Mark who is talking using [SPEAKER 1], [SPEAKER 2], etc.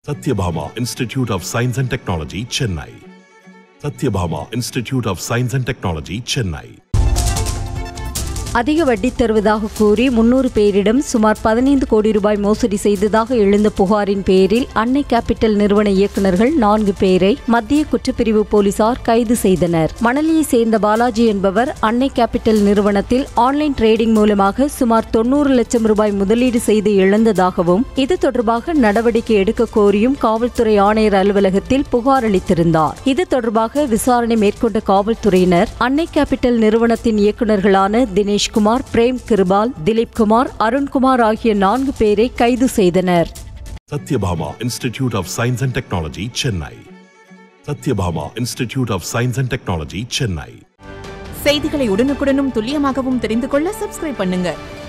[SPEAKER 1] Satyabhama Institute of Science and Technology, Chennai. Satyabhama Institute of Science and Technology, Chennai.
[SPEAKER 2] அதிக வட்டி தருவதாக கூறி முன்னூறு பேரிடம் சுமார் பதினைந்து கோடி ரூபாய் மோசடி செய்ததாக எழுந்த புகாரின் பேரில் அன்னை கேபிட்டல் நிறுவன இயக்குநர்கள் நான்கு பேரை மத்திய குற்றப்பிரிவு போலீசார் கைது செய்தனர் மணலியை சேர்ந்த பாலாஜி என்பவர் அன்னை கேபிட்டல் நிறுவனத்தில் ஆன்லைன் ட்ரேடிங் மூலமாக சுமார் தொண்ணூறு லட்சம் ரூபாய் முதலீடு செய்து இழந்ததாகவும் இது தொடர்பாக நடவடிக்கை எடுக்க கோரியும் காவல்துறை ஆணையர் அலுவலகத்தில் புகார் அளித்திருந்தார் இது தொடர்பாக விசாரணை மேற்கொண்ட காவல்துறையினர் அன்னை கேபிட்டல் நிறுவனத்தின் இயக்குநர்களான தினேஷ்குமார் பிரேம் கிருபால் திலீப் குமார் அருண்குமார் ஆகிய நான்கு பேரை கைது செய்தனர்
[SPEAKER 1] Satyabhama Institute of Science and Technology, Chennai. Satyabhama Institute of Science and Technology, Chennai.
[SPEAKER 3] செய்திகளை உடனுக்குடனும் துல்லியமாகவும் தெரிந்து கொள்ள சப்ஸ்கிரைப் பண்ணுங்க